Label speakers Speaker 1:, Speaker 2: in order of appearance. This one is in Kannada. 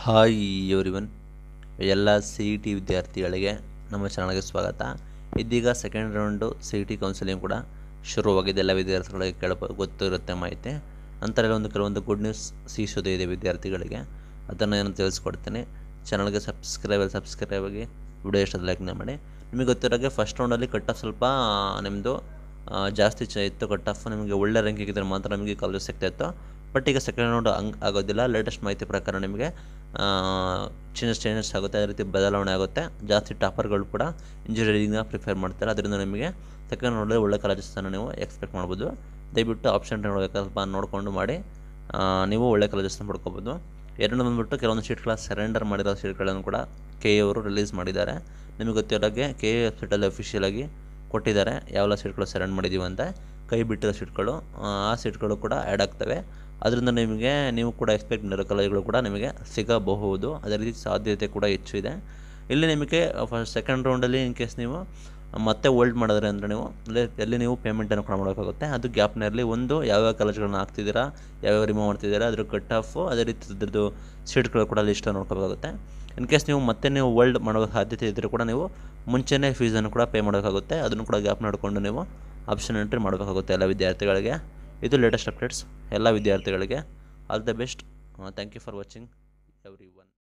Speaker 1: ಹಾಯ್ ಎವ್ರಿವನ್ ಎಲ್ಲ ಸಿ ಇ ಟಿ ವಿದ್ಯಾರ್ಥಿಗಳಿಗೆ ನಮ್ಮ ಚಾನಲ್ಗೆ ಸ್ವಾಗತ ಇದೀಗ second round C E T counselling ಕೂಡ ಶುರುವಾಗಿದೆ ಎಲ್ಲ ವಿದ್ಯಾರ್ಥಿಗಳಿಗೆ ಕೇಳಬ ಗೊತ್ತಿರುತ್ತೆ ಮಾಹಿತಿ ನಂತರ ಎಲ್ಲ ಒಂದು ಕೆಲವೊಂದು ಗುಡ್ ನ್ಯೂಸ್ ಸಿಗೋದೇ ಇದೆ ವಿದ್ಯಾರ್ಥಿಗಳಿಗೆ ಅದನ್ನು ನಾನು ತಿಳಿಸ್ಕೊಡ್ತೀನಿ ಚಾನಲ್ಗೆ ಸಬ್ಸ್ಕ್ರೈಬ್ ಸಬ್ಸ್ಕ್ರೈಬ್ ಆಗಿ ವಿಡಿಯೋ ಇಷ್ಟದ ಲೈಕ್ನ ಮಾಡಿ ನಿಮಗೆ ಗೊತ್ತಿರೋಗೆ ಫಸ್ಟ್ ರೌಂಡಲ್ಲಿ ಕಟ್ ಆಫ್ ಸ್ವಲ್ಪ ನಿಮ್ಮದು ಜಾಸ್ತಿ ಚ ಇತ್ತು ಕಟ್ ಆಫ್ ನಿಮಗೆ ಒಳ್ಳೆ ರ್ಯಾಂಕಿಂಗ್ ಇದ್ದರೆ ಮಾತ್ರ ನಿಮಗೆ ಕಾಲೇಜ್ ಸಿಗ್ತಾ ಇತ್ತು ಬಟ್ ಈಗ ಸೆಕೆಂಡ್ ರೌಂಡ್ ಹಂಗೆ ಆಗೋದಿಲ್ಲ ಲೇಟೆಸ್ಟ್ ಮಾಹಿತಿ ಪ್ರಕಾರ ನಿಮಗೆ ಚೇಂಜಸ್ ಚೇಂಜಸ್ ಆಗುತ್ತೆ ಅದೇ ರೀತಿ ಬದಲಾವಣೆ ಆಗುತ್ತೆ ಜಾಸ್ತಿ ಟಾಪರ್ಗಳು ಕೂಡ ಇಂಜಿನಿಯರಿಂಗ್ನ ಪ್ರಿಫೇರ್ ಮಾಡ್ತಾರೆ ಅದರಿಂದ ನಿಮಗೆ ಸೆಕೆಂಡ್ ರೌಂಡಲ್ಲಿ ಒಳ್ಳೆ ಕಾಲೇಜಸ್ಸನ್ನು ನೀವು ಎಕ್ಸ್ಪೆಕ್ಟ್ ಮಾಡ್ಬೋದು ದಯವಿಟ್ಟು ಆಪ್ಷನ್ ಸ್ವಲ್ಪ ನೋಡಿಕೊಂಡು ಮಾಡಿ ಆ, ನೀವು ಒಳ್ಳೆ ಕಾಲೇಜಸ್ನ ಪಡ್ಕೋಬೋದು ಎರಡು ಬಂದುಬಿಟ್ಟು ಕೆಲವೊಂದು ಶೀಟ್ಗಳ ಸರೆಂಡರ್ ಮಾಡಿರೋ ಶೀಟ್ಗಳನ್ನು ಕೂಡ ಕೆ ಎ ಅವರು ರಿಲೀಸ್ ಮಾಡಿದ್ದಾರೆ ನಿಮಗೆ ಗೊತ್ತಿರೋಗೆ ಕೆ ಎ ವೆಬ್ಸೈಟಲ್ಲಿ ಅಫಿಷಿಯಲಾಗಿ ಕೊಟ್ಟಿದ್ದಾರೆ ಯಾವೆಲ್ಲ ಸೀಟ್ಗಳು ಸರೆಂಡ್ ಮಾಡಿದ್ದೀವಿ ಅಂತ ಕೈ ಬಿಟ್ಟಿರೋ ಸೀಟ್ಗಳು ಆ, ಆ ಸೀಟ್ಗಳು ಕೂಡ ಆ್ಯಡ್ ಆಗ್ತವೆ ಅದರಿಂದ ನಿಮಗೆ ನೀವು ಕೂಡ ಎಕ್ಸ್ಪೆಕ್ಟ್ ಮಾಡಿರೋ ಕಾಲೇಜುಗಳು ಕೂಡ ನಿಮಗೆ ಸಿಗಬಹುದು ಅದೇ ರೀತಿ ಸಾಧ್ಯತೆ ಕೂಡ ಹೆಚ್ಚು ಇದೆ ಇಲ್ಲಿ ನಿಮಗೆ ಫಸ್ಟ್ ಸೆಕೆಂಡ್ ರೌಂಡಲ್ಲಿ ಇನ್ ಕೇಸ್ ನೀವು ಮತ್ತೆ ಹೋಲ್ಡ್ ಮಾಡಿದ್ರೆ ಅಂದರೆ ನೀವು ಅಲ್ಲಿ ಎಲ್ಲಿ ನೀವು ಪೇಮೆಂಟನ್ನು ಕೂಡ ಮಾಡೋಕ್ಕಾಗುತ್ತೆ ಅದು ಗ್ಯಾಪ್ನಲ್ಲಿ ಒಂದು ಯಾವ್ಯಾವ ಕಾಲೇಜ್ಗಳನ್ನ ಹಾಕ್ತಿದ್ದೀರಾ ಯಾವ್ಯಾವ ರಿಮೂವ್ ಮಾಡ್ತಿದ್ದೀರಾ ಅದ್ರ ಕಟ್ ಆಫು ಅದೇ ರೀತಿ ಅದ್ರದ್ದು ಸೀಟ್ಗಳು ಕೂಡ ಲಿಸ್ಟ್ ನೋಡ್ಕೋಬೇಕಾಗುತ್ತೆ ಇನ್ ಕೇಸ್ ನೀವು ಮತ್ತೆ ನೀವು ಹೋಲ್ಡ್ ಮಾಡೋ ಸಾಧ್ಯತೆ ಇದ್ದರೆ ಕೂಡ ನೀವು ಮುಂಚೆನೇ ಫೀಸನ್ನು ಕೂಡ ಪೇ ಮಾಡೋಕ್ಕಾಗುತ್ತೆ ಅದನ್ನು ಕೂಡ ಗ್ಯಾಪ್ ನೋಡಿಕೊಂಡು ನೀವು ಆಪ್ಷನ್ ಎಂಟ್ರಿ ಮಾಡಬೇಕಾಗುತ್ತೆ ಎಲ್ಲ ವಿದ್ಯಾರ್ಥಿಗಳಿಗೆ ಇದು ಲೇಟೆಸ್ಟ್ ಅಪ್ಡೇಟ್ಸ್ ಎಲ್ಲ ವಿದ್ಯಾರ್ಥಿಗಳಿಗೆ all the best thank you for watching every one